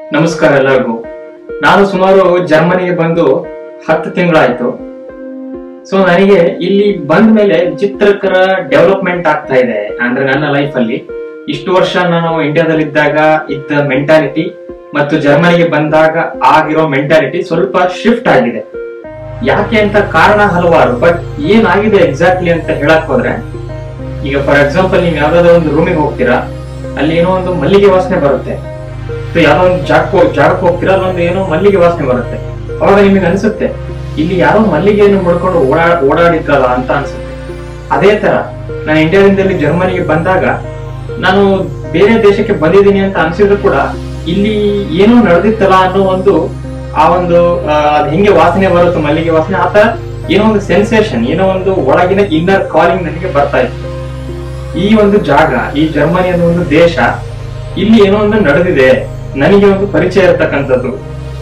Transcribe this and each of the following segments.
ನಮಸ್ಕಾರ ಎಲ್ಲರಿಗೂ ನಾನು ಸುಮಾರು ಜರ್ಮನಿಗೆ ಬಂದು ಹತ್ತು ತಿಂಗಳಾಯ್ತು ಸೊ ನನಗೆ ಇಲ್ಲಿ ಬಂದ ಮೇಲೆ ವಿಚಿತ್ರಕರ ಡೆವಲಪ್ಮೆಂಟ್ ಆಗ್ತಾ ಇದೆ ಅಂದ್ರೆ ನನ್ನ ಲೈಫ್ ಅಲ್ಲಿ ಇಷ್ಟು ವರ್ಷ ನಾನು ಇಂಡಿಯಾದಲ್ಲಿದ್ದಾಗ ಇದ್ದ ಮೆಂಟಾಲಿಟಿ ಮತ್ತು ಜರ್ಮನಿಗೆ ಬಂದಾಗ ಆಗಿರೋ ಮೆಂಟಾಲಿಟಿ ಸ್ವಲ್ಪ ಶಿಫ್ಟ್ ಆಗಿದೆ ಯಾಕೆ ಅಂತ ಕಾರಣ ಹಲವಾರು ಬಟ್ ಏನಾಗಿದೆ ಎಕ್ಸಾಕ್ಟ್ಲಿ ಅಂತ ಹೇಳಕ್ ಹೋದ್ರೆ ಈಗ ಫಾರ್ ಎಕ್ಸಾಂಪಲ್ ನೀವು ಯಾವ್ದಾದ್ರು ಒಂದು ರೂಮಿಗೆ ಹೋಗ್ತೀರಾ ಅಲ್ಲಿ ಏನೋ ಒಂದು ಮಲ್ಲಿಗೆ ವಾಸನೆ ಬರುತ್ತೆ ಅಥವಾ ಯಾವ್ದೋ ಒಂದು ಜಾಗಕ್ಕೆ ಜಾಗಕ್ಕೆ ಹೋಗ್ತೀರಾ ಅಲ್ಲೊಂದು ಏನೋ ಮಲ್ಲಿಗೆ ವಾಸನೆ ಬರುತ್ತೆ ಅವಾಗ ನಿಮಗೆ ಅನ್ಸುತ್ತೆ ಇಲ್ಲಿ ಯಾರೋ ಮಲ್ಲಿಗೆಯನ್ನು ಮುಡ್ಕೊಂಡು ಓಡಾ ಓಡಾಡಿದ್ರಲ್ಲ ಅಂತ ಅನ್ಸುತ್ತೆ ಅದೇ ತರ ನಾನು ಇಂಡಿಯಾದಿಂದಲೇ ಜರ್ಮನಿಗೆ ಬಂದಾಗ ನಾನು ಬೇರೆ ದೇಶಕ್ಕೆ ಬಂದಿದ್ದೀನಿ ಅಂತ ಅನ್ಸಿದ್ರು ಕೂಡ ಇಲ್ಲಿ ಏನೋ ನಡೆದಿತ್ತಲ್ಲ ಅನ್ನೋ ಒಂದು ಆ ಒಂದು ಆ, ಅದ್ ಹೆಂಗೆ ವಾಸನೆ ಬರುತ್ತೆ ಮಲ್ಲಿಗೆ ವಾಸನೆ ಆ ತರ ಏನೋ ಒಂದು ಸೆನ್ಸೇಷನ್ ಏನೋ ಒಂದು ಒಳಗಿನ ಇನ್ನರ್ ಕಾಲಿಂಗ್ ನನಗೆ ಬರ್ತಾ ಇತ್ತು ಈ ಒಂದು ಜಾಗ ಈ ಜರ್ಮನಿ ಅನ್ನೋ ಒಂದು ದೇಶ ಇಲ್ಲಿ ಏನೋ ಒಂದು ನಡೆದಿದೆ ನನಗೆ ಒಂದು ಪರಿಚಯ ಇರತಕ್ಕಂಥದ್ದು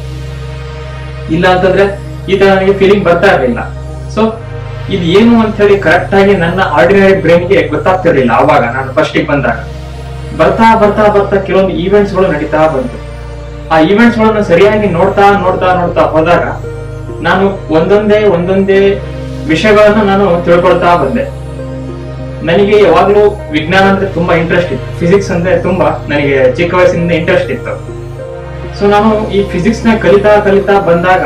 ಇಲ್ಲ ಅಂತಂದ್ರೆ ಈ ತರ ನನಗೆ ಫೀಲಿಂಗ್ ಬರ್ತಾ ಇರಲಿಲ್ಲ ಸೊ ಇದು ಏನು ಅಂತ ಹೇಳಿ ಕರೆಕ್ಟ್ ಆಗಿ ನನ್ನ ಆರ್ಡಿನರಿ ಬ್ರೈನ್ಗೆ ಗೊತ್ತಾಗ್ತಿರ್ಲಿಲ್ಲ ಅವಾಗ ನಾನು ಫಸ್ಟ್ ಬಂದಾಗ ಬರ್ತಾ ಬರ್ತಾ ಬರ್ತಾ ಕೆಲವೊಂದು ಈವೆಂಟ್ಸ್ ಗಳು ನಡೀತಾ ಬಂತು ಆ ಈವೆಂಟ್ಸ್ ಗಳನ್ನ ಸರಿಯಾಗಿ ನೋಡ್ತಾ ನೋಡ್ತಾ ನೋಡ್ತಾ ಹೋದಾಗ ನಾನು ಒಂದೊಂದೇ ಒಂದೊಂದೇ ವಿಷಯಗಳನ್ನ ನಾನು ತಿಳ್ಕೊಳ್ತಾ ಬಂದೆ ನನಗೆ ಯಾವಾಗ್ಲೂ ವಿಜ್ಞಾನ ಅಂದ್ರೆ ತುಂಬಾ ಇಂಟ್ರೆಸ್ಟ್ ಇತ್ತು ಫಿಸಿಕ್ಸ್ ಅಂದ್ರೆ ತುಂಬಾ ನನಗೆ ಚಿಕ್ಕ ವಯಸ್ಸಿನಿಂದ ಇಂಟ್ರೆಸ್ಟ್ ಇತ್ತು ಸೊ ನಾನು ಈ ಫಿಸಿಕ್ಸ್ ನ ಕಲಿತಾ ಕಲಿತಾ ಬಂದಾಗ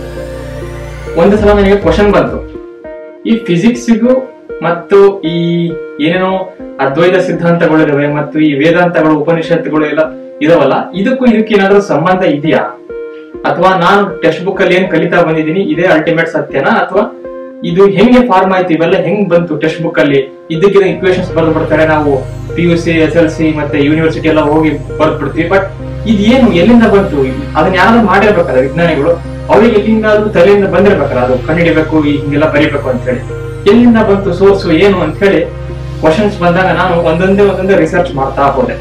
ಒಂದು ಸಲ ನನಗೆ ಕ್ವಶನ್ ಬಂತು ಈ ಫಿಸಿಕ್ಸ್ಗೂ ಮತ್ತು ಈ ಏನೇನೋ ಅದ್ವೈತ ಸಿದ್ಧಾಂತಗಳು ಇದಾವೆ ಮತ್ತು ಈ ವೇದಾಂತಗಳು ಉಪನಿಷತ್ತುಗಳು ಎಲ್ಲ ಇದಾವಲ್ಲ ಇದಕ್ಕೂ ಇದಕ್ಕೆ ಏನಾದ್ರೂ ಸಂಬಂಧ ಇದೆಯಾ ಅಥವಾ ನಾನು ಟೆಕ್ಸ್ಟ್ ಬುಕ್ ಅಲ್ಲಿ ಏನ್ ಕಲಿತಾ ಬಂದಿದ್ದೀನಿ ಇದೇ ಅಲ್ಟಿಮೇಟ್ ಸತ್ಯನಾ ಅಥವಾ ಇದು ಹೆಂಗೆ ಫಾರ್ಮ್ ಆಯ್ತು ಇವೆಲ್ಲ ಹೆಂಗ್ ಬಂತು ಟೆಕ್ಸ್ಟ್ ಬುಕ್ ಅಲ್ಲಿ ಇದಕ್ಕಿದ ಇಕ್ವೇಶನ್ಸ್ ಬರೆದು ಬಿಡ್ತಾರೆ ನಾವು P U C S L C ಮತ್ತೆ ಯೂನಿವರ್ಸಿಟಿ ಎಲ್ಲ ಹೋಗಿ ಬರ್ದ್ ಬಿಡ್ತೀವಿ ಬಟ್ ಇದು ಏನು ಎಲ್ಲಿಂದ ಬಂತು ಅದನ್ನ ಯಾರಾದ್ರೂ ಮಾಡಿರ್ಬೇಕಲ್ಲ ವಿಜ್ಞಾನಿಗಳು ಅವ್ರಿಗೆ ಎಲ್ಲಿಂದಾದ್ರೂ ತಲೆಯಿಂದ ಬಂದಿರ್ಬೇಕಲ್ಲ ಅದು ಕಂಡುಹಿಡಿಬೇಕು ಹಿಂಗೆಲ್ಲ ಬರೀಬೇಕು ಅಂತ ಹೇಳಿ ಎಲ್ಲಿಂದ ಬಂತು ಸೋರ್ಸು ಏನು ಅಂತ ಹೇಳಿ ಕ್ವಶನ್ಸ್ ಬಂದಾಗ ನಾನು ಒಂದೊಂದೇ ಒಂದೊಂದೇ ರಿಸರ್ಚ್ ಮಾಡ್ತಾ ಹೋದೆ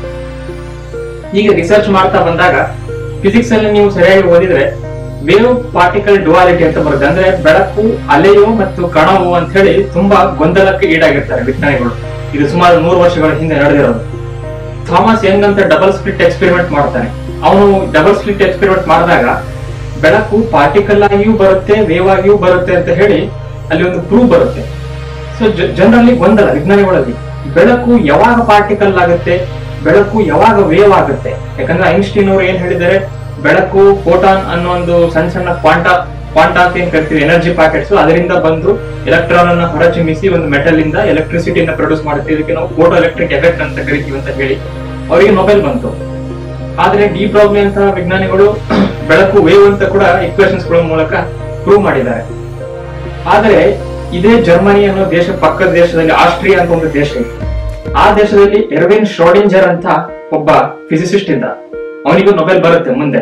ಈಗ ರಿಸರ್ಚ್ ಮಾಡ್ತಾ ಬಂದಾಗ ಫಿಸಿಕ್ಸ್ ಅಲ್ಲಿ ನೀವು ಸರಿಯಾಗಿ ಓದಿದ್ರೆ ವೇವ್ ಪಾರ್ಟಿಕಲ್ ಡುವಾಲಿಟಿ ಅಂತ ಬರುತ್ತೆ ಅಂದ್ರೆ ಬೆಳಕು ಅಲೆಯು ಮತ್ತು ಕಣವು ಅಂತ ಹೇಳಿ ತುಂಬಾ ಗೊಂದಲಕ್ಕೆ ಈಡಾಗಿರ್ತಾರೆ ವಿಜ್ಞಾನಿಗಳು ಇದು ಸುಮಾರು ನೂರು ವರ್ಷಗಳ ಹಿಂದೆ ನಡೆದಿರೋದು ಥಾಮಸ್ ಯಂಗ್ ಅಂತ ಡಬಲ್ ಸ್ಪ್ಲಿಟ್ ಎಕ್ಸ್ಪೆರಿಮೆಂಟ್ ಮಾಡ್ತಾನೆ ಅವನು ಡಬಲ್ ಸ್ಪ್ಲಿಟ್ ಎಕ್ಸ್ಪೆರಿಮೆಂಟ್ ಮಾಡಿದಾಗ ಬೆಳಕು ಪಾರ್ಟಿಕಲ್ ಆಗಿಯೂ ಬರುತ್ತೆ ವೇವ್ ಆಗಿಯೂ ಬರುತ್ತೆ ಅಂತ ಹೇಳಿ ಅಲ್ಲಿ ಒಂದು ಪ್ರೂವ್ ಬರುತ್ತೆ ಸೊ ಜನರಲ್ಲಿ ಗೊಂದಲ ವಿಜ್ಞಾನಿಗಳಲ್ಲಿ ಬೆಳಕು ಯಾವಾಗ ಪಾರ್ಟಿಕಲ್ ಆಗುತ್ತೆ ಬೆಳಕು ಯಾವಾಗ ವೇವ್ ಆಗುತ್ತೆ ಯಾಕಂದ್ರೆ ಐನ್ಸ್ಟೀನ್ ಅವರು ಏನ್ ಹೇಳಿದ್ದಾರೆ ಬೆಳಕು ಫೋಟಾನ್ ಅನ್ನೋ ಒಂದು ಸಣ್ಣ ಸಣ್ಣ ಕ್ವಾಂಟಾ ಕ್ವಾಂಟಾ ಅಂತ ಏನ್ ಕರಿತೀವಿ ಎನರ್ಜಿ ಪ್ಯಾಕೆಟ್ಸ್ ಅದರಿಂದ ಬಂದು ಎಲೆಕ್ಟ್ರಾನ್ ಅನ್ನ ಹೊರಚಿಮ್ಮಿಸಿ ಒಂದು ಮೆಟಲ್ ಇಂದ ಎಲೆಕ್ಟ್ರಿಸಿಟಿನ ಪ್ರೊಡ್ಯೂಸ್ ಮಾಡುತ್ತೆ ಇದಕ್ಕೆ ನಾವು ಫೋಟೋ ಎಲೆಕ್ಟ್ರಿಕ್ ಎಫೆಕ್ಟ್ ಅಂತ ಕರಿತೀವಿ ಅಂತ ಹೇಳಿ ಅವರಿಗೆ ಮೊಬೈಲ್ ಬಂತು ಆದ್ರೆ ಡಿ ಪ್ರಾಬ್ಲಮ್ ಅಂತ ವಿಜ್ಞಾನಿಗಳು ಬೆಳಕು ವೇವ್ ಅಂತ ಕೂಡ ಇಕ್ವೇಶನ್ಸ್ ಗಳ ಮೂಲಕ ಪ್ರೂವ್ ಮಾಡಿದ್ದಾರೆ ಆದ್ರೆ ಇದೇ ಜರ್ಮನಿ ಅನ್ನೋ ದೇಶ ಪಕ್ಕದ ದೇಶದಲ್ಲಿ ಆಸ್ಟ್ರಿಯಾ ಅಂತ ಒಂದು ದೇಶ ಇದೆ ಆ ದೇಶದಲ್ಲಿ ಎರ್ವಿನ್ ಶ್ರೋಡಿಂಜರ್ ಅಂತ ಒಬ್ಬ ಫಿಸಿಸಿಸ್ಟ್ ಇದ್ದ ಅವನಿಗೂ ನೊಬೆಲ್ ಬರುತ್ತೆ ಮುಂದೆ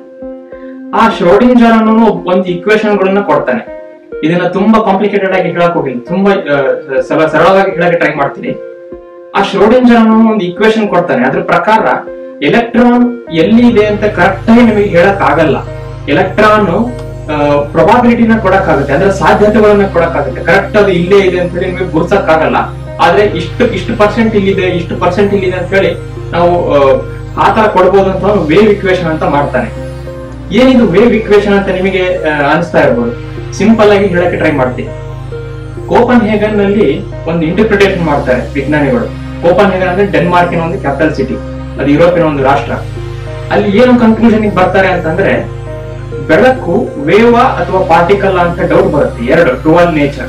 ಆ ಶ್ರೋಡಿಂಜರ್ ಅನ್ನೋನು ಒಂದು ಇಕ್ವೇಶನ್ ಗಳನ್ನ ಕೊಡ್ತಾನೆ ಇದನ್ನ ತುಂಬಾ ಕಾಂಪ್ಲಿಕೇಟೆಡ್ ಆಗಿ ಹೇಳಕ್ ಹೋಗಿಲ್ಲ ತುಂಬಾ ಆ, ಸರಳ- ಸರಳವಾಗಿ ಹೇಳಕ್ಕೆ ಟ್ರೈ ಮಾಡ್ತೀನಿ ಆ ಶ್ರೋಡಿಂಜರ್ ಅನ್ನೋ ಒಂದು ಇಕ್ವೇಶನ್ ಕೊಡ್ತಾನೆ ಅದ್ರ ಪ್ರಕಾರ ಎಲೆಕ್ಟ್ರಾನ್ ಎಲ್ಲಿ ಇದೆ ಅಂತ ಕರೆಕ್ಟ್ ಆಗಿ ನಿಮಗೆ ಹೇಳಕ್ ಆಗಲ್ಲ ಎಲೆಕ್ಟ್ರಾನ್ ಪ್ರೊಬಾಬಿಲಿಟಿನ ಕೊಡಕ್ಕಾಗುತ್ತೆ ಅಂದ್ರೆ ಸಾಧ್ಯತೆಗಳನ್ನ ಕೊಡಕ್ಕಾಗುತ್ತೆ ಕರೆಕ್ಟ್ ಅದು ಇಲ್ಲೇ ಇದೆ ಅಂತ ಹೇಳಿ ನಿಮಗೆ ಗುರ್ಸಕ್ ಆಗಲ್ಲ ಆದ್ರೆ ಇಷ್ಟು ಇಷ್ಟು ಪರ್ಸೆಂಟ್ ಇಲ್ಲಿದೆ ಇಷ್ಟು ಪರ್ಸೆಂಟ್ ಇಲ್ಲಿದೆ ಅಂತ ಹೇಳಿ ನಾವು ಆ, ಆ ತರ ಕೊಡ್ಬೋದು ಅಂತ ವೇವ್ ಇಕ್ವೇಶನ್ ಅಂತ ಮಾಡ್ತಾನೆ ಏನಿದು ವೇವ್ ಇಕ್ವೇಶನ್ ಅಂತ ನಿಮಗೆ ಆ, ಅನಿಸ್ತಾ ಇರ್ಬೋದು ಸಿಂಪಲ್ ಆಗಿ ಹೇಳಕ್ಕೆ ಟ್ರೈ ಮಾಡ್ತೀನಿ ಕೋಪನ್ ಹೇಗನ್ ನಲ್ಲಿ ಒಂದು ಇಂಟರ್ಪ್ರಿಟೇಷನ್ ಮಾಡ್ತಾರೆ ವಿಜ್ಞಾನಿಗಳು ಕೋಪನ್ ಹೇಗನ್ ಅಂದ್ರೆ ಡೆನ್ಮಾರ್ಕಿನ ಒಂದು ಕ್ಯಾಪಿಟಲ್ ಸಿಟಿ ಅದು ಯುರೋಪಿನ ಒಂದು ರಾಷ್ಟ್ರ ಅಲ್ಲಿ ಏನು ಕನ್ಕ್ಲೂಷನ್ ಬರ್ತಾರೆ ಅಂತಂದ್ರೆ ಬೆಳಕು ವೇವ ಅಥವಾ ಪಾರ್ಟಿಕಲ್ ಅಂತ ಡೌಟ್ ಬರುತ್ತೆ ಎರಡು ಟ್ರುವಲ್ ನೇಚರ್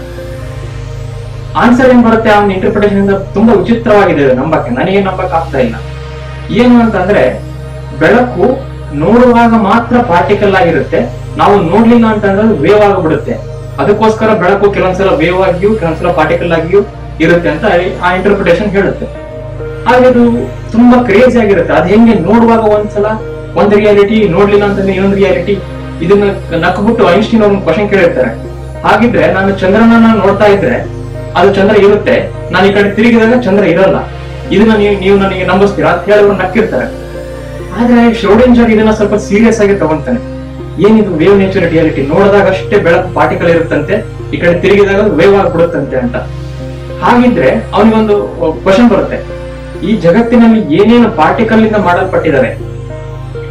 ಆನ್ಸರ್ ಏನ್ ಬರುತ್ತೆ ಆ ಒಂದು ಇಂಟರ್ಪ್ರಿಟೇಷನ್ ಇಂದ ತುಂಬಾ ವಿಚಿತ್ರವಾಗಿದೆ ಇದು ನಂಬಕ್ಕೆ ನನಗೆ ನಂಬಕ್ ಆಗ್ತಾ ಇಲ್ಲ ಏನು ಅಂತಂದ್ರೆ ಬೆಳಕು ನೋಡುವಾಗ ಮಾತ್ರ ಪಾರ್ಟಿಕಲ್ ಆಗಿರುತ್ತೆ ನಾವು ನೋಡ್ಲಿಲ್ಲ ಅಂತಂದ್ರೆ ವೇವ್ ಆಗಿಬಿಡುತ್ತೆ ಅದಕ್ಕೋಸ್ಕರ ಬೆಳಕು ಕೆಲವೊಂದ್ಸಲ ವೇವ್ ಆಗಿಯೂ ಕೆಲವೊಂದ್ಸಲ ಪಾರ್ಟಿಕಲ್ ಆಗಿಯೂ ಇರುತ್ತೆ ಅಂತ ಆ ಇಂಟರ್ಪ್ರಿಟೇಷನ್ ಹೇಳುತ್ತೆ ಹಾಗೆ ಅದು ತುಂಬಾ ಕ್ರೇಜಿ ಆಗಿರುತ್ತೆ ಅದ್ ಹೆಂಗೆ ನೋಡುವಾಗ ಒಂದ್ಸಲ ಒಂದ್ ರಿಯಾಲಿಟಿ ನೋಡ್ಲಿಲ್ಲ ಅಂತಂದ್ರೆ ಇನ್ನೊಂದು ರಿಯಾಲಿಟಿ ಇದನ್ನ ನಕ್ಬಿಟ್ಟು ಐನ್ಸ್ಟೀನ್ ಅವ್ರನ್ನ ಕ್ವಶನ್ ಕೇಳಿರ್ತಾರೆ ಹಾಗಿದ್ರೆ ನಾನು ಚಂದ್ರನನ್ನ ನೋಡ್ತಾ ಇದ್ರೆ ಅದು ಚಂದ್ರ ಇರುತ್ತೆ ನಾನು ಈ ಕಡೆ ತಿರುಗಿದಾಗ ಚಂದ್ರ ಇರಲ್ಲ ಇದನ್ನ ನೀವು ನೀವು ನನಗೆ ನಂಬಿಸ್ತೀರಾ ಅಂತ ಹೇಳಿ ಅವ್ರು ನಕ್ಕಿರ್ತಾರೆ ಆದ್ರೆ ಶ್ರೋಡಿಂಜರ್ ಇದನ್ನ ಸ್ವಲ್ಪ ಸೀರಿಯಸ್ ಆಗಿ ತಗೊಂತಾನೆ ಏನಿದು ವೇವ್ ನೇಚರ್ ರಿಯಾಲಿಟಿ ನೋಡಿದಾಗ ಅಷ್ಟೇ ಬೆಳಕು ಪಾರ್ಟಿಕಲ್ ಇರುತ್ತಂತೆ ಈ ಕಡೆ ತಿರುಗಿದಾಗ ವೇವ್ ಆಗ್ಬಿಡುತ್ತಂತೆ ಅಂತ ಹಾಗಿದ್ರೆ ಅವನಿಗೊಂದು ಕ್ವಶನ್ ಬರುತ್ತೆ ಈ ಜಗತ್ತಿನಲ್ಲಿ ಏನೇನು ಪಾರ್ಟಿಕಲ್ ಇಂದ ಮಾಡಲ್ಪಟ್ಟಿದ್ದಾರೆ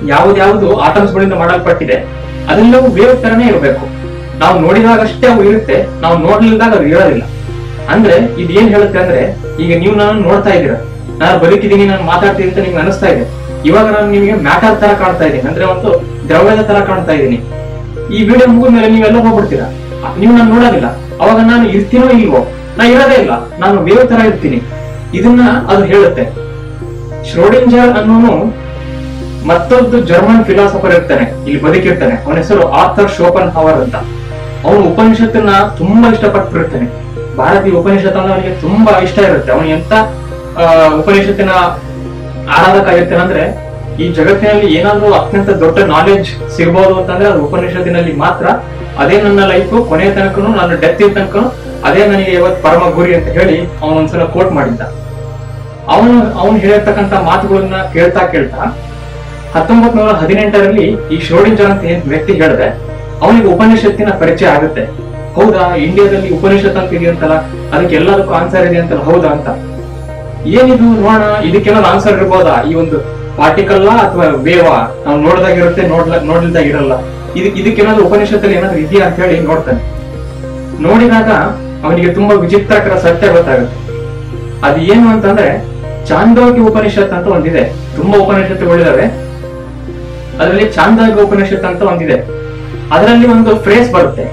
ಯಾವ್ದ್ಯಾವ್ದು ಆಟಮ್ಸ್ ಗಳಿಂದ ಮಾಡಲ್ಪಟ್ಟಿದೆ ಅದೆಲ್ಲವೂ ವೇವ್ ತರನೇ ಇರಬೇಕು ನಾವು ನೋಡಿದಾಗಷ್ಟೇ ಅವು ಇರುತ್ತೆ ನಾವು ನೋಡ್ಲಿಲ್ದಾಗ ಅದು ಇರೋದಿಲ್ಲ ಅಂದ್ರೆ ಇದು ಏನ್ ಹೇಳುತ್ತೆ ಅಂದ್ರೆ ಈಗ ನೀವು ನಾನು ನೋಡ್ತಾ ಇದ್ದೀರಾ ನಾನು ಬದುಕಿದ್ದೀನಿ ನಾನು ಮಾತಾಡ್ತೀನಿ ಅಂತ ನಿಮ್ಗೆ ಅನಿಸ್ತಾ ಇದೆ ಇವಾಗ ನಾನು ನಿಮಗೆ ಮ್ಯಾಟರ್ ತರ ಕಾಣ್ತಾ ಇದ್ದೀನಿ ಅಂದ್ರೆ ಒಂದು ದ್ರವ್ಯದ ತರ ಕಾಣ್ತಾ ಇದ್ದೀನಿ ಈ ವಿಡಿಯೋ ಮುಗಿದ್ಮೇಲೆ ನೀವೆಲ್ಲ ಹೋಗ್ಬಿಡ್ತೀರಾ ನೀವು ನಾನು ನೋಡೋದಿಲ್ಲ ಅವಾಗ ನಾನು ಇರ್ತೀನೋ ಇಲ್ವೋ ನಾ ಇರೋದೇ ಇಲ್ಲ ನಾನು ವೇವ್ ತರ ಇರ್ತೀನಿ ಇದನ್ನ ಅದು ಹೇಳುತ್ತೆ ಶ್ರೋಡಿಂಜರ್ ಅನ್ನೋನು ಮತ್ತೊಂದು ಜರ್ಮನ್ ಫಿಲಾಸಫರ್ ಇರ್ತಾನೆ ಇಲ್ಲಿ ಬದುಕಿರ್ತಾನೆ ಅವನ ಹೆಸರು ಆರ್ಥರ್ ಶೋಪನ್ ಹವರ್ ಅಂತ ಅವನು ಉಪನಿಷತ್ತನ್ನ ತುಂಬಾ ಇಷ್ಟಪಟ್ಟಿರ್ತಾನೆ ಭಾರತೀಯ ಉಪನಿಷತ್ ಅಂದ್ರೆ ಅವನಿಗೆ ತುಂಬಾ ಇಷ್ಟ ಇರುತ್ತೆ ಅವನು ಎಂತ ಆ, ಉಪನಿಷತ್ತಿನ ಆರಾಧಕ ಆಗಿರ್ತಾನೆ ಅಂದ್ರೆ ಈ ಜಗತ್ತಿನಲ್ಲಿ ಏನಾದ್ರೂ ಅತ್ಯಂತ ದೊಡ್ಡ ನಾಲೆಡ್ಜ್ ಸಿಗಬಹುದು ಅಂತಂದ್ರೆ ಅದು ಉಪನಿಷತ್ತಿನಲ್ಲಿ ಮಾತ್ರ ಅದೇ ನನ್ನ ಲೈಫ್ ಕೊನೆಯ ತನಕನು ನಾನು ಡೆತ್ ತನಕ ಅದೇ ನನಗೆ ಇವತ್ತು ಪರಮ ಗುರಿ ಅಂತ ಹೇಳಿ ಅವನು ಒಂದ್ಸಲ ಕೋಟ್ ಮಾಡಿದ್ದ ಅವನು ಅವನು ಹೇಳಿರ್ತಕ್ಕಂತ ಮಾತುಗಳನ್ನ ಕೇಳ್ತಾ ಕೇಳ್ತಾ ಹತ್ತೊಂಬತ್ ನೂರ ಹದಿನೆಂಟರಲ್ಲಿ ಈ ಶೋಡಿಂಜರ್ ಅಂತ ಏನ್ ವ್ಯಕ್ತಿ ಹೇಳಿದ್ರೆ ಅವನಿಗೆ ಉಪನಿಷತ್ತಿನ ಪರಿಚಯ ಆಗುತ್ತೆ ಹೌದಾ ಇಂಡಿಯಾದಲ್ಲಿ ಉಪನಿಷತ್ ಅಂತ ಇದೆಯಂತಲ್ಲ ಅದಕ್ಕೆ ಎಲ್ಲದಕ್ಕೂ ಆನ್ಸರ್ ಇದೆ ಅಂತಲ್ಲ ಹೌದಾ ಅಂತ ಏನಿದು ನೋಡೋಣ ಇದಕ್ಕೆಲ್ಲ ಆನ್ಸರ್ ಇರ್ಬೋದಾ ಈ ಒಂದು ಪಾರ್ಟಿಕಲ್ ಅಥವಾ ವೇವ ನಾವು ನೋಡ್ದಾಗಿರುತ್ತೆ ನೋಡ್ಲ ನೋಡ್ಲಿಲ್ದಾಗ ಇರಲ್ಲ ಇದಕ್ ಇದಕ್ಕೇನಾದ್ರು ಉಪನಿಷತ್ತಲ್ಲಿ ಏನಾದ್ರು ಇದೆಯಾ ಅಂತ ಹೇಳಿ ನೋಡ್ತಾನೆ ನೋಡಿದಾಗ ಅವನಿಗೆ ತುಂಬಾ ವಿಚಿತ್ರಕರ ಸತ್ಯ ಗೊತ್ತಾಗುತ್ತೆ ಅದು ಏನು ಅಂತಂದ್ರೆ ಚಾಂದೋಗ್ಯ ಉಪನಿಷತ್ ಅಂತ ಒಂದಿದೆ ತುಂಬಾ ಉಪನಿಷತ್ತುಗಳಿದಾವೆ ಅದರಲ್ಲಿ ಚಾಂದೋಗ್ಯ ಉಪನಿಷತ್ ಅಂತ ಒಂದಿದೆ ಅದರಲ್ಲಿ ಒಂದು ಫ್ರೇಸ್ ಬರುತ್ತೆ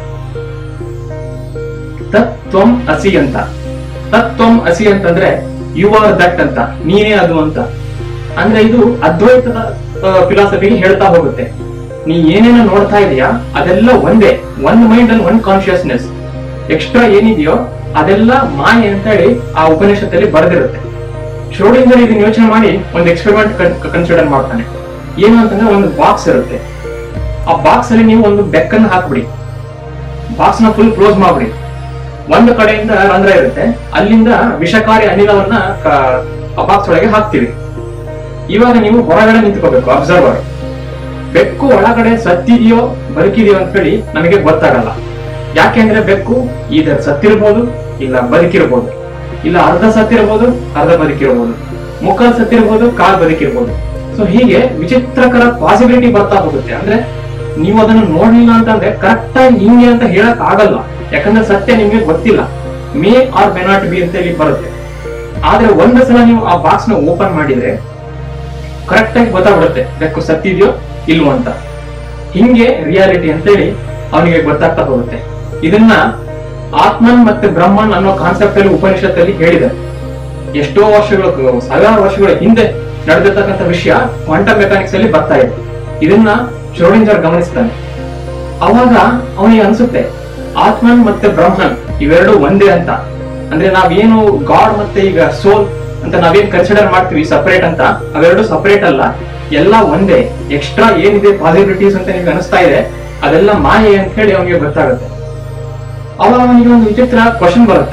ತತ್ವಂ ಅಸಿ ಅಂತ ತತ್ವಂ ಅಸಿ ಅಂತಂದ್ರೆ ಯು ಆರ್ ದಟ್ ಅಂತ ನೀನೇ ಅದು ಅಂತ ಅಂದ್ರೆ ಇದು ಅದ್ವೈತದ ಫಿಲಾಸಫಿಗೆ ಹೇಳ್ತಾ ಹೋಗುತ್ತೆ ನೀ ಏನೇನೋ ನೋಡ್ತಾ ಇದೀಯಾ ಅದೆಲ್ಲ ಒಂದೇ ಒಂದ್ ಮೈಂಡ್ ಅಂಡ್ ಒಂದ್ ಕಾನ್ಶಿಯಸ್ನೆಸ್ ಎಕ್ಸ್ಟ್ರಾ ಏನಿದೆಯೋ ಅದೆಲ್ಲ ಮಾಯೆ ಅಂತ ಹೇಳಿ ಆ ಉಪನಿಷತ್ತಲ್ಲಿ ಬರೆದಿರುತ್ತೆ ಶ್ರೋಡಿಂಗರ್ ಇದನ್ನ ಯೋಚನೆ ಮಾಡಿ ಒಂದು ಎಕ್ಸ್ಪೆರಿಮೆಂಟ್ ಕನ್ಸಿಡರ್ ಮಾಡ್ತಾನೆ ಏನು ಅಂತಂದ್ರೆ ಒಂದು ಬಾಕ್ಸ್ ಇರುತ್ತೆ ಆ ಬಾಕ್ಸ್ ಅಲ್ಲಿ ನೀವು ಒಂದು ಬೆಕ್ಕನ್ನು ಹಾಕ್ಬಿಡಿ ಬಾಕ್ಸ್ ನ ಫುಲ್ ಕ್ಲೋಸ್ ಮಾಡ್ಬಿಡಿ ಒಂದು ಕಡೆಯಿಂದ ರಂಧ್ರ ಇರುತ್ತೆ ಅಲ್ಲಿಂದ ವಿಷಕಾರಿ ಅನಿಲವನ್ನ ಕ- ಆ ಬಾಕ್ಸ್ ಒಳಗೆ ಹಾಕ್ತೀವಿ ಇವಾಗ ನೀವು ಹೊರಗಡೆ ನಿಂತ್ಕೋಬೇಕು ಅಬ್ಸರ್ವರ್ ಬೆಕ್ಕು ಒಳಗಡೆ ಸತ್ತಿದೆಯೋ ಬದುಕಿದೆಯೋ ಅಂತ ಹೇಳಿ ನಮಗೆ ಗೊತ್ತಾಗಲ್ಲ ಯಾಕೆಂದ್ರೆ ಬೆಕ್ಕು ಇದರ ಸತ್ತಿರ್ಬೋದು ಇಲ್ಲ ಬದುಕಿರ್ಬೋದು ಇಲ್ಲ ಅರ್ಧ ಸತ್ತಿರ್ಬೋದು ಅರ್ಧ ಬದುಕಿರ್ಬೋದು ಮುಖ ಸತ್ತಿರ್ಬೋದು ಕಾಲ್ ಬದುಕಿರ್ಬೋದು ಸೊ ಹೀಗೆ ವಿಚಿತ್ರಕರ ಪಾಸಿಬಿಲಿಟಿ ಬರ್ತಾ ಹೋಗುತ್ತೆ ಅಂದ್ರೆ ನೀವು ಅದನ್ನು ನೋಡ್ಲಿಲ್ಲ ಅಂತಂದ್ರೆ ಕರೆಕ್ಟ್ ಆಗಿ ಹಿಂಗೆ ಅಂತ ಹೇಳಕ್ ಆಗಲ್ಲ ಯಾಕಂದ್ರೆ ಸತ್ಯ ನಿಮ್ಗೆ ಗೊತ್ತಿಲ್ಲ may or may not be ಅಂತ ಇಲ್ಲಿ ಬರುತ್ತೆ ಆದ್ರೆ ಒಂದು ಸಲ ನೀವು ಆ ಬಾಕ್ಸ್ ನ ಓಪನ್ ಮಾಡಿದ್ರೆ ಕರೆಕ್ಟ್ ಆಗಿ ಗೊತ್ತಾಗ್ಬಿಡುತ್ತೆ ಬೆಕ್ಕು ಸತ್ತಿದ್ಯೋ ಇಲ್ವೋ ಅಂತ ಹಿಂಗೆ ರಿಯಾಲಿಟಿ ಅಂತೇಳಿ ಅವನಿಗೆ ಗೊತ್ತಾಗ್ತಾ ಹೋಗುತ್ತೆ ಇದನ್ನ ಆತ್ಮನ್ ಮತ್ತೆ ಬ್ರಹ್ಮನ್ ಅನ್ನೋ ಕಾನ್ಸೆಪ್ಟ್ ಅಲ್ಲಿ ಉಪನಿಷತ್ತಲ್ಲಿ ಹೇಳಿದೆ ಎಷ್ಟೋ ವರ್ಷಗಳು ಸಾವಿರಾರು ವರ್ಷಗಳ ಹಿಂದೆ ನಡೆದಿರ್ತಕ್ಕಂಥ ವಿಷಯ ಕ್ವಾಂಟಮ್ ಮೆಕ್ಯಾನಿಕ್ಸ್ ಅಲ್ಲಿ ಬರ್ತಾ ಇದೆ ಇದನ್ನ ಶ್ರೋಡಿಂಜರ್ ಗಮನಿಸ್ತಾನೆ ಅವಾಗ ಅವನಿಗೆ ಅನ್ಸುತ್ತೆ ಆತ್ಮನ್ ಮತ್ತೆ ಬ್ರಹ್ಮನ್ ಇವೆರಡು ಒಂದೇ ಅಂತ ಅಂದ್ರೆ ನಾವೇನು ಗಾಡ್ ಮತ್ತೆ ಈಗ ಸೋಲ್ ಅಂತ ನಾವೇನ್ ಕನ್ಸಿಡರ್ ಮಾಡ್ತೀವಿ ಸಪರೇಟ್ ಅಂತ ಅವೆರಡು ಸಪರೇಟ್ ಅಲ್ಲ ಎಲ್ಲ ಒಂದೇ ಎಕ್ಸ್ಟ್ರಾ ಏನಿದೆ ಪಾಸಿಬಿಲಿಟೀಸ್ ಅಂತ ನಿಮ್ಗೆ ಅನಿಸ್ತಾ ಇದೆ ಅದೆಲ್ಲ ಮಾಯೆ ಅಂತ ಹೇಳಿ ಅವನಿಗೆ ಗೊತ್ತಾಗುತ್ತೆ ಅವಾಗ ಅವನಿಗೆ ಒಂದು ವಿಚಿತ್ರ ಕ್ವಶನ್ ಬರುತ್ತೆ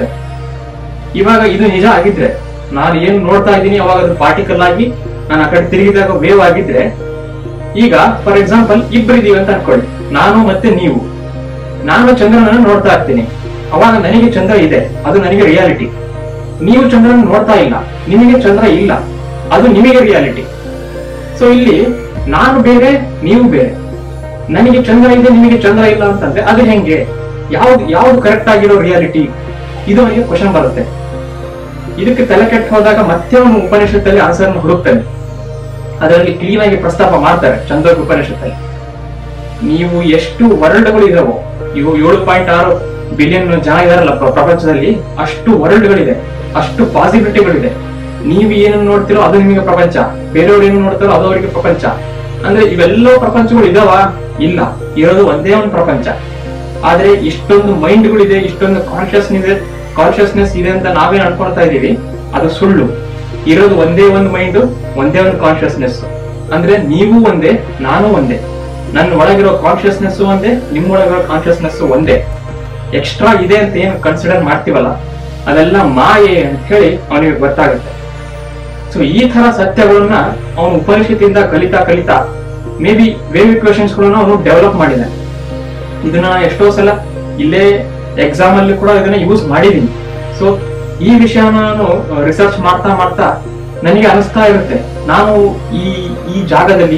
ಇವಾಗ ಇದು ನಿಜ ಆಗಿದ್ರೆ ನಾನು ಏನ್ ನೋಡ್ತಾ ಇದ್ದೀನಿ ಅವಾಗ ಅದು ಪಾರ್ಟಿಕಲ್ ಆಗಿ ನಾನು ಆ ಕಡೆ ತಿರುಗಿದಾಗ ವೇವ್ ಆಗಿದ್ರೆ ಈಗ ಫಾರ್ ಎಕ್ಸಾಂಪಲ್ ಇಬ್ಬರಿದೀವಿ ಅಂತ ಅನ್ಕೊಳ್ಳಿ ನಾನು ಮತ್ತೆ ನೀವು ನಾನು ಚಂದ್ರನನ್ನು ನೋಡ್ತಾ ಇರ್ತೀನಿ ಅವಾಗ ನನಗೆ ಚಂದ್ರ ಇದೆ ಅದು ನನಗೆ ರಿಯಾಲಿಟಿ ನೀವು ಚಂದ್ರನ ನೋಡ್ತಾ ಇಲ್ಲ ನಿಮಗೆ ಚಂದ್ರ ಇಲ್ಲ ಅದು ನಿಮಗೆ ರಿಯಾಲಿಟಿ ಸೊ ಇಲ್ಲಿ ನಾನು ಬೇರೆ ನೀವು ಬೇರೆ ನನಗೆ ಚಂದ್ರ ಇದೆ ನಿಮಗೆ ಚಂದ್ರ ಇಲ್ಲ ಅಂತಂದ್ರೆ ಅದು ಹೆಂಗೆ ಯಾವ್ದು ಯಾವ್ದು ಕರೆಕ್ಟ್ ಆಗಿರೋ ರಿಯಾಲಿಟಿ ಇದು ಅವನಿಗೆ ಕ್ವಶನ್ ಬರುತ್ತೆ ಇದಕ್ಕೆ ತಲೆ ಕೆಟ್ಟು ಹೋದಾಗ ಮತ್ತೆ ಅವನು ಉಪನಿಷತ್ತಲ್ಲಿ ಆನ್ಸರ್ ಹುಡುಕ್ತಾನೆ ಅದರಲ್ಲಿ ಕ್ಲೀನ್ ಆಗಿ ಪ್ರಸ್ತಾಪ ಮಾಡ್ತಾರೆ ಚಂದ್ರೋಗ ಉಪನಿಷತ್ತಲ್ಲಿ ನೀವು ಎಷ್ಟು ವರ್ಲ್ಡ್ಗಳು ಇದಾವೋ ಇವು ಏಳು ಪಾಯಿಂಟ್ ಆರು ಬಿಲಿಯನ್ ಜನ ಇದಾರಲ್ಲ ಪ್ರ- ಪ್ರಪಂಚದಲ್ಲಿ ಅಷ್ಟು ವರ್ಲ್ಡ್ಗಳಿದೆ ಅಷ್ಟು ಪಾಸಿಬಿಲಿಟಿಗಳಿದೆ ನೀವು ಏನನ್ನು ನೋಡ್ತಿರೋ ಅದು ನಿಮಗೆ ಪ್ರಪಂಚ ಬೇರೆಯವ್ರು ಏನು ನೋಡ್ತಾರೋ ಅದು ಅವರಿಗೆ ಪ್ರಪಂಚ ಅಂದ್ರೆ ಇವೆಲ್ಲ ಪ್ರಪಂಚಗಳು ಇದಾವ ಇಲ್ಲ ಇರೋದು ಒಂದೇ ಒಂದು ಪ್ರಪಂಚ ಆದ್ರೆ ಇಷ್ಟೊಂದು ಮೈಂಡ್ಗಳಿದೆ ಇಷ್ಟೊಂದು ಕಾನ್ಶಿಯಸ್ ಇದೆ ಕಾನ್ಶಿಯಸ್ನೆಸ್ ಇದೆ ಅಂತ ನಾವೇನ್ ಅನ್ಕೊಳ್ತಾ ಇದೀವಿ ಅದು ಸುಳ್ಳು ಇರೋದು ಒಂದೇ ಒಂದು ಮೈಂಡ್ ಒಂದೇ ಒಂದು ಕಾನ್ಶಿಯಸ್ನೆಸ್ ಅಂದ್ರೆ ನೀವು ಒಂದೇ ನಾನು ಒಂದೇ ನನ್ನ ಒಳಗಿರೋ ಕಾನ್ಶಿಯಸ್ನೆಸ್ ಒಂದೇ ನಿಮ್ಮ ಒಳಗಿರೋ ಕಾನ್ಶಿಯಸ್ನೆಸ್ ಒಂದೇ ಎಕ್ಸ್ಟ್ರಾ ಇದೆ ಅಂತ ಏನು ಕನ್ಸಿಡರ್ ಮಾಡ್ತೀವಲ್ಲ ಅದೆಲ್ಲ ಮಾಯೆ ಅಂತ ಹೇಳಿ ಅವನಿಗೆ ಗೊತ್ತಾಗುತ್ತೆ ಸೊ ಈ ತರ ಸತ್ಯಗಳನ್ನ ಅವನು ಉಪನಿಷತ್ತಿಂದ ಕಲಿತಾ ಕಲಿತಾ ಮೇ ಬಿ ವೇವ್ ಇಕ್ವೇಶನ್ಸ್ ಗಳನ್ನ ಅವನು ಡೆವಲಪ್ ಮಾಡಿದ್ದಾನೆ ಇದನ್ನ ಎಷ್ಟೋ ಸಲ ಇಲ್ಲೇ ಎಕ್ಸಾಮ್ ಅಲ್ಲಿ ಕೂಡ ಇದನ್ನ ಯೂಸ್ ಮಾಡಿದೀನಿ ಸೊ ಈ ವಿಷಯನ ನಾನು ರಿಸರ್ಚ್ ಮಾಡ್ತಾ ಮಾಡ್ತಾ ನನಗೆ ಅನಿಸ್ತಾ ಇರುತ್ತೆ ನಾನು ಈ ಈ ಜಾಗದಲ್ಲಿ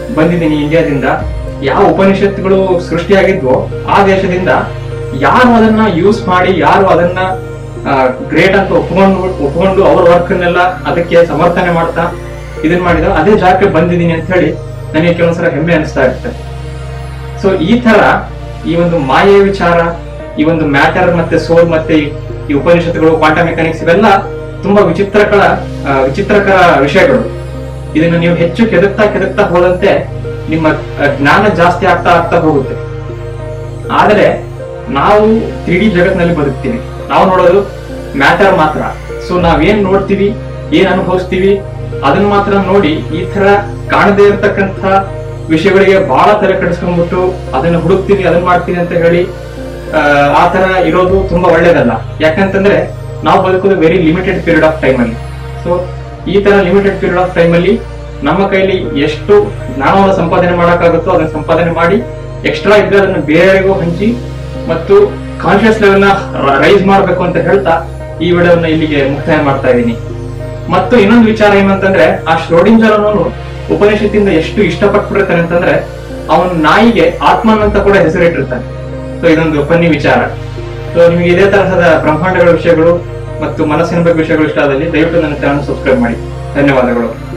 ಬಂದಿದ್ದೀನಿ ಇಂಡಿಯಾದಿಂದ ಯಾವ ಉಪನಿಷತ್ತುಗಳು ಸೃಷ್ಟಿಯಾಗಿದ್ವೋ ಆ ದೇಶದಿಂದ ಯಾರು ಅದನ್ನ ಯೂಸ್ ಮಾಡಿ ಯಾರು ಅದನ್ನ ಗ್ರೇಟ್ ಅಂತ ಒಪ್ಕೊಂಡು ಒಪ್ಕೊಂಡು ಅವ್ರ ವರ್ಕ್ನೆಲ್ಲ ಅದಕ್ಕೆ ಸಮರ್ಥನೆ ಮಾಡ್ತಾ ಇದನ್ ಮಾಡಿದ ಅದೇ ಜಾಗಕ್ಕೆ ಬಂದಿದ್ದೀನಿ ಅಂತ ಹೇಳಿ ನನಗೆ ಕೆಲವೊಂದ್ಸಲ ಹೆಮ್ಮೆ ಅನಿಸ್ತಾ ಇರುತ್ತೆ ಸೊ ಈ ತರ ಈ ಒಂದು ಮಾಯೆ ವಿಚಾರ ಈ ಒಂದು ಮ್ಯಾಟರ್ ಮತ್ತೆ ಸೋಲ್ ಮತ್ತೆ ಈ- ಈ ಉಪನಿಷತ್ತುಗಳು ಕ್ವಾಂಟಮ್ ಮೆಕ್ಯಾನಿಕ್ಸ್ ಇವೆಲ್ಲ ತುಂಬಾ ವಿಚಿತ್ರಕರ ಆ, ವಿಚಿತ್ರಕರ ವಿಷಯಗಳು ಇದನ್ನು ನೀವು ಹೆಚ್ಚು ಕೆದಕ್ತಾ ಕೆದಕ್ತಾ ಹೋದಂತೆ ನಿಮ್ಮ ಆ, ಜ್ಞಾನ ಜಾಸ್ತಿ ಆಗ್ತಾ ಆಗ್ತಾ ಹೋಗುತ್ತೆ ಆದರೆ ನಾವು ತ್ರೀ ಡಿ ಜಗತ್ನಲ್ಲಿ ಬದುಕ್ತೀವಿ ನಾವು ನೋಡೋದು ಮ್ಯಾಟರ್ ಮಾತ್ರ ಸೊ ನಾವೇನ್ ನೋಡ್ತೀವಿ ಏನ್ ಅನುಭವಿಸ್ತೀವಿ ಅದನ್ನ ಮಾತ್ರ ನೋಡಿ ಈ ತರ ಕಾಣದೇ ಇರತಕ್ಕಂತ ವಿಷಯಗಳಿಗೆ ಬಹಳ ತಲೆ ಕೆಡಿಸ್ಕೊಂಡ್ಬಿಟ್ಟು ಅದನ್ನ ಹುಡುಕ್ತೀವಿ ಅದನ್ನ ಮಾಡ್ತೀನಿ ಅಂತ ಹೇಳಿ ಆ, ಆ ತರ ಇರೋದು ತುಂಬಾ ಒಳ್ಳೇದಲ್ಲ ಯಾಕಂತಂದ್ರೆ ನಾವು ಬದುಕೋದು very limited period of time ಅಲ್ಲಿ ಸೊ ಈ ತರ ಲಿಮಿಟೆಡ್ ಪೀರಿಯಡ್ ಆಫ್ ಟೈಮ್ ಅಲ್ಲಿ ನಮ್ಮ ಕೈಲಿ ಎಷ್ಟು ಜ್ಞಾನವನ್ನು ಸಂಪಾದನೆ ಮಾಡಕ್ಕಾಗುತ್ತೋ ಅದನ್ನ ಸಂಪಾದನೆ ಮಾಡಿ ಎಕ್ಸ್ಟ್ರಾ ಇದ್ರೆ ಅದನ್ನ ಬೇರೆಯವರಿಗೂ ಹಂಚಿ ಮತ್ತು ಕಾನ್ಶಿಯಸ್ ಲೆವೆಲ್ ನ ರೈಸ್ ಮಾಡಬೇಕು ಅಂತ ಹೇಳ್ತಾ ಈ ವಿಡಿಯೋನ ಇಲ್ಲಿಗೆ ಮುಕ್ತಾಯ ಮಾಡ್ತಾ ಇದ್ದೀನಿ ಮತ್ತು ಇನ್ನೊಂದು ವಿಚಾರ ಏನಂತಂದ್ರೆ ಆ ಶ್ರೋಡಿಂಜರ್ ಅನ್ನೋನು ಉಪನಿಷತ್ತಿಂದ ಎಷ್ಟು ಇಷ್ಟಪಟ್ಬಿಟ್ಟಿರ್ತಾನೆ ಅಂತಂದ್ರೆ ಅವನ ನಾಯಿಗೆ ಆತ್ಮನ್ ಅಂತ ಕೂಡ ಹೆಸರಿಟ್ಟಿರ್ತಾನೆ ಸೊ ಇದೊಂದು ಫನ್ನಿ ವಿಚಾರ ಸೊ ನಿಮಗೆ ಇದೇ ತರಹದ ಬ್ರಹ್ಮಾಂಡಗಳ ವಿಷಯಗಳು ಮತ್ತು ಮನಸ್ಸಿನ ಬಗ್ಗೆ ವಿಷಯಗಳು ಇಷ್ಟ ಆದಲ್ಲಿ ದಯವಿಟ್ಟು ನನ್ನ ಚಾನಲ್ ಸಬ್ಸ್ಕ್ರೈಬ್ ಮಾಡಿ ಧನ್ಯವಾದಗಳು